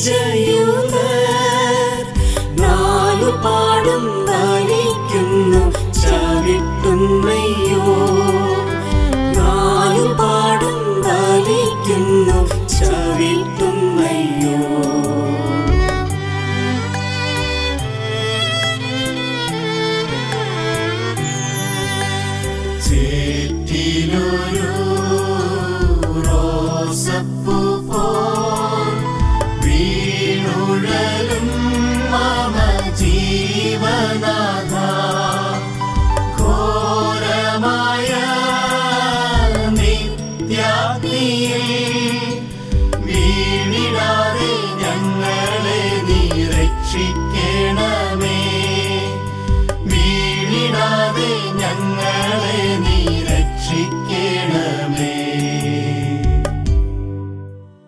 പഞ്ചയൂതർ നാലു പാടും വലിക്കുന്നു ചവിട്ടുന്നയ്യോ നാലു പാടും വലിക്കുന്നു ചവിട്ടുന്നയ്യോ ചേറ്റിലൊരു റോസപ്പൂ പോൽ വീണുഴലും മമ ജീവനാഥ ഘോരമായ നിത്യാഗ്നിയിൽ വീണിടാതെ ഞങ്ങളെ നീ രക്ഷിക്കണമേ വീണിടാതെ ഞങ്ങളെ നീ